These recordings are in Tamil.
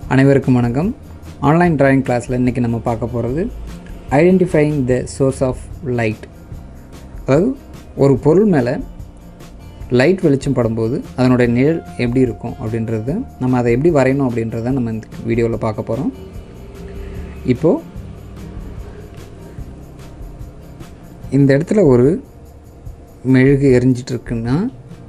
அனைவருக்கும் வணக்கம் ஆன்லைன் டிராயிங் கிளாஸில் இன்றைக்கி நம்ம பார்க்க போகிறது identifying the source of light அதாவது ஒரு பொருள் மேலே லைட் வெளிச்சம் படும்போது அதனுடைய நிழல் எப்படி இருக்கும் அப்படின்றது நம்ம அதை எப்படி வரையணும் அப்படின்றத நம்ம இந்த வீடியோவில் பார்க்க போகிறோம் இப்போது இந்த இடத்துல ஒரு மெழுகு எரிஞ்சிட்டு இருக்குன்னா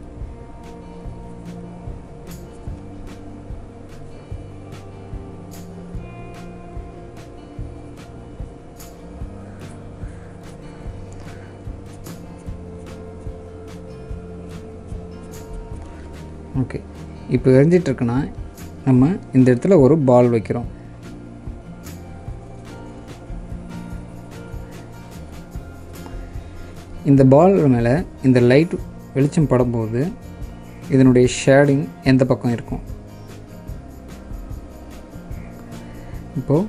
ஓகே இப்போ எரிஞ்சிட்டு இருக்குன்னா நம்ம இந்த இடத்துல ஒரு பால் வைக்கிறோம் இந்த பால் மேலே இந்த லைட் வெளிச்சம் படும்போது இதனுடைய ஷேடிங் எந்த பக்கம் இருக்கும் இப்போது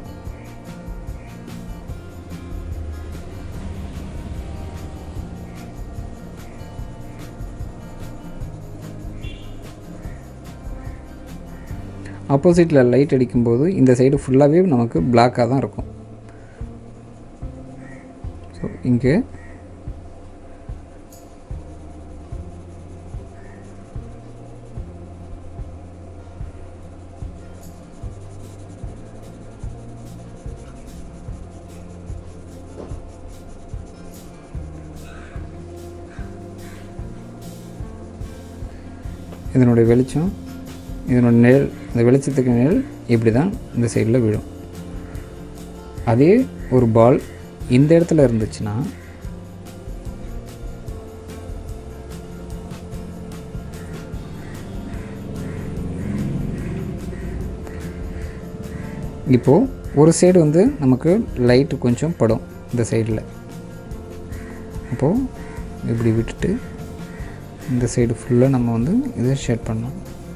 ஆப்போசிட்டில் லைட் அடிக்கும்போது இந்த சைடு ஃபுல்லாகவே நமக்கு பிளாக்காக தான் இருக்கும் ஸோ இங்கே இதனுடைய வெளிச்சம் இதனோட நிழல் இந்த வெளிச்சத்துக்கு நிழல் இப்படி தான் இந்த சைடில் விழும் அதே ஒரு பால் இந்த இடத்துல இருந்துச்சுன்னா இப்போது ஒரு சைடு வந்து நமக்கு லைட்டு கொஞ்சம் படும் இந்த சைடில் அப்போது இப்படி விட்டுட்டு இந்த சைடு ஃபுல்லாக நம்ம வந்து இதை ஷேட் பண்ணோம்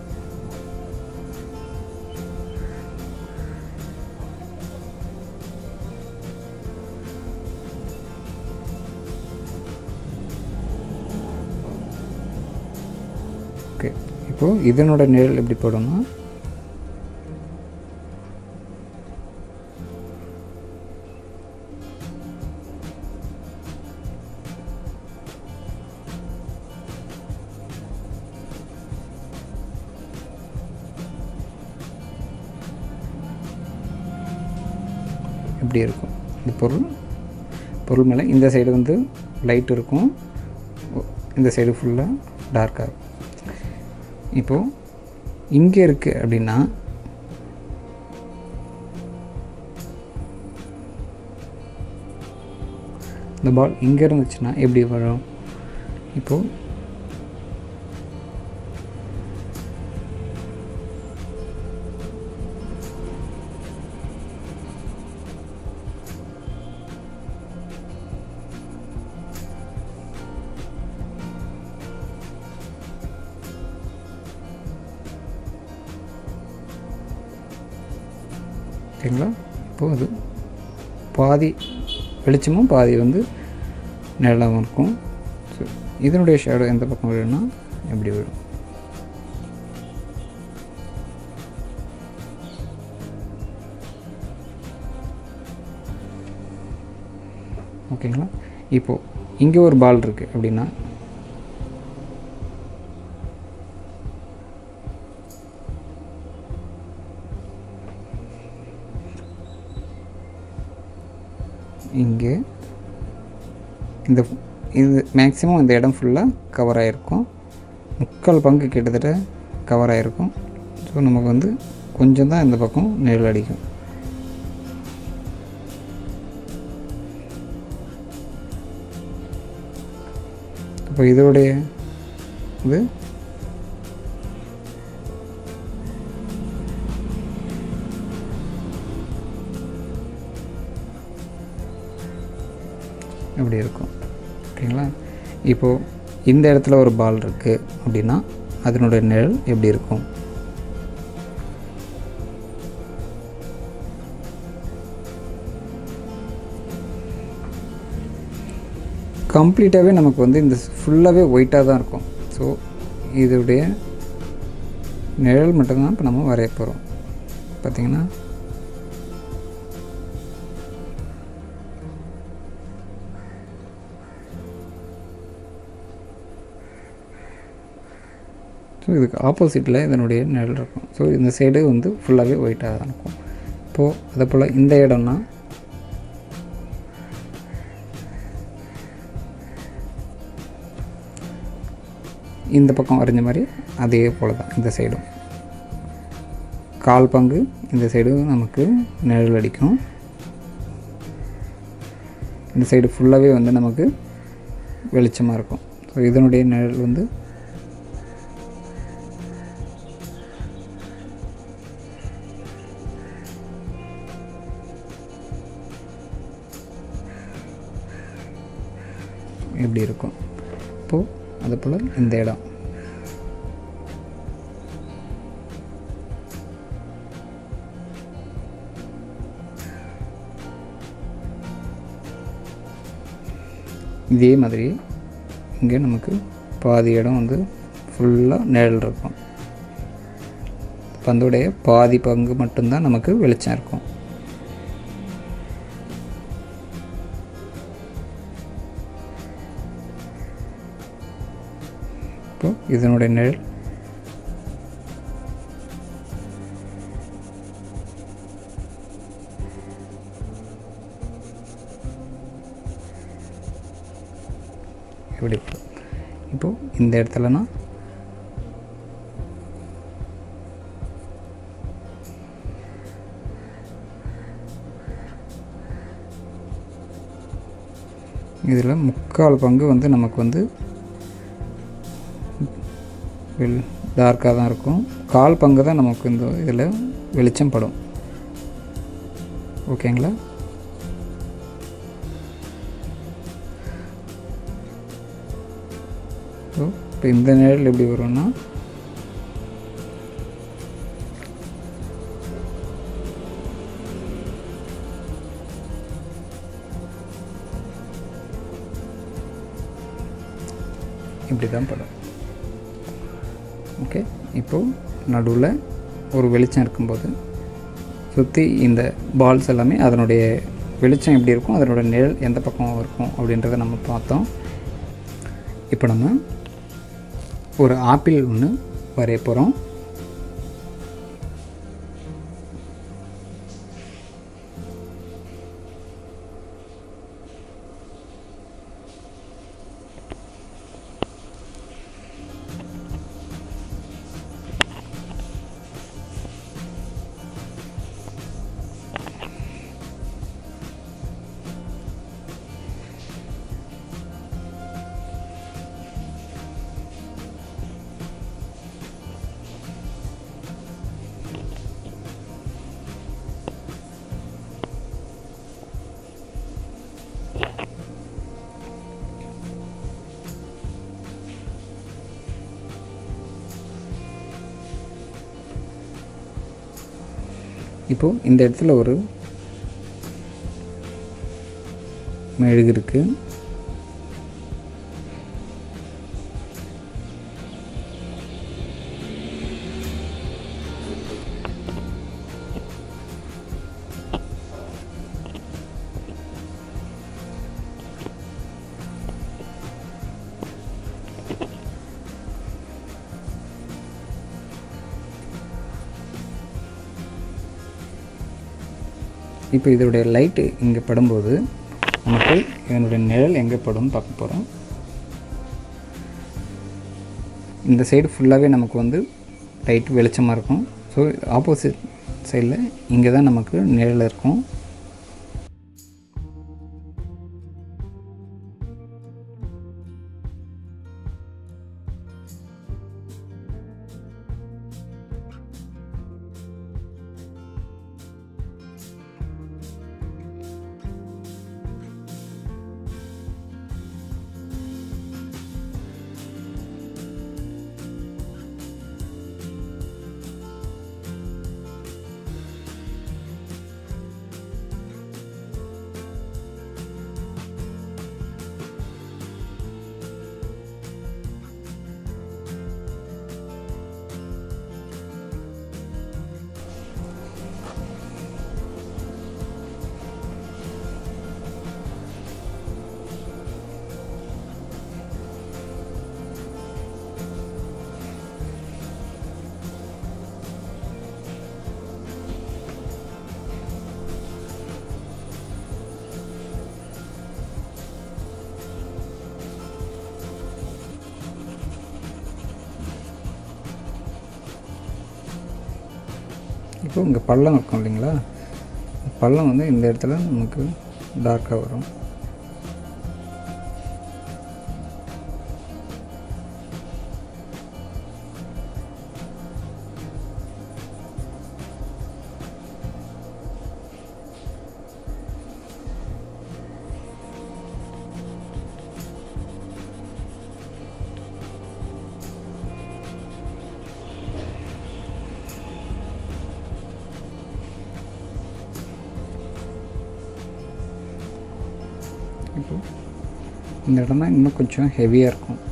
ஓகே இப்போது இதனோட நிழல் எப்படி போடணும்னா இப்படி இருக்கும் இந்த பொருள் பொருள் மேலே இந்த சைடு வந்து லைட் இருக்கும் இந்த சைடு ஃபுல்லாக டார்க்காக இருக்கும் இப்போது இங்கே இருக்குது அப்படின்னா இந்த பால் இங்கே இருந்துச்சுன்னா எப்படி வரும் இப்போது ஓகேங்களா இப்போது அது பாதி வெளிச்சமும் பாதி வந்து நிழலாகவும் இருக்கும் ஸோ இதனுடைய ஷேடோ எந்த பக்கம் விழுன்னா எப்படி விழும் ஓகேங்களா இப்போது இங்கே ஒரு பால் இருக்குது அப்படின்னா இங்கே இந்த இது மேக்ஸிமம் இந்த இடம் ஃபுல்லாக கவர் ஆகிருக்கும் முக்கால் பங்கு கிட்டத்தட்ட கவர் ஆகிருக்கும் ஸோ நமக்கு வந்து கொஞ்சம் தான் இந்த பக்கம் நிழல் அடிக்கும் இப்போ இதோடைய இது இப்படி இருக்கும் ஓகேங்களா இப்போது இந்த இடத்துல ஒரு பால் இருக்குது அப்படின்னா அதனுடைய நிழல் எப்படி இருக்கும் கம்ப்ளீட்டாகவே நமக்கு வந்து இந்த ஃபுல்லாகவே ஒயிட்டாக தான் இருக்கும் ஸோ இதோடைய நிழல் மட்டும்தான் இப்போ நம்ம வரைய போகிறோம் பார்த்திங்கன்னா ஸோ இதுக்கு ஆப்போசிட்டில் இதனுடைய நிழல் இருக்கும் ஸோ இந்த சைடு வந்து ஃபுல்லாகவே ஒயிட்டாக தான் இருக்கும் இப்போது அதே போல் இந்த இடம்னா இந்த பக்கம் வரைஞ்ச மாதிரி அதே போல் தான் இந்த சைடும் கால் பங்கு இந்த சைடும் நமக்கு நிழல் அடிக்கும் இந்த சைடு ஃபுல்லாகவே வந்து நமக்கு வெளிச்சமாக இருக்கும் ஸோ இதனுடைய நிழல் வந்து இப்படி இருக்கும் இப்போது அது போல் இந்த இடம் இதே மாதிரி இங்கே நமக்கு பாதி இடம் வந்து ஃபுல்லாக நிழல் இருக்கும் பந்தோடைய பாதி பங்கு மட்டும்தான் நமக்கு வெளிச்சம் இருக்கும் இப்போ இதனுடைய நிழல் இப்படி இப்போது இந்த இடத்துலனா இதில் முக்கால் பங்கு வந்து நமக்கு வந்து வெள் டார்க்காக தான் இருக்கும் கால் பங்கு தான் நமக்கு இந்த இதில் வெளிச்சம் படும் ஓகேங்களா ஸோ இப்போ இந்த நிழல் எப்படி வரும்னா இப்படி தான் படும் ஓகே இப்போது நடுவில் ஒரு வெளிச்சம் இருக்கும்போது சுற்றி இந்த பால்ஸ் எல்லாமே அதனுடைய வெளிச்சம் எப்படி இருக்கும் அதனோட நிழல் எந்த பக்கம் இருக்கும் அப்படின்றத நம்ம பார்த்தோம் இப்போ நம்ம ஒரு ஆப்பிள் ஒன்று வரைய போகிறோம் இப்போது இந்த இடத்துல ஒரு மெழுகு இருக்குது இப்போ இதோடைய லைட்டு இங்கே படும்போது நமக்கு இதனுடைய நிழல் எங்கே படும்னு பார்க்க போகிறோம் இந்த சைடு ஃபுல்லாகவே நமக்கு வந்து லைட் வெளிச்சமாக இருக்கும் ஸோ ஆப்போசிட் சைடில் இங்கே தான் நமக்கு நிழல் இருக்கும் இப்போ இங்கே பள்ளம் இருக்கும் இல்லைங்களா பள்ளம் வந்து இந்த இடத்துல நமக்கு டார்க்காக வரும் இப்போ இந்த இடம் தான் இன்னும் கொஞ்சம் ஹெவியாக இருக்கும்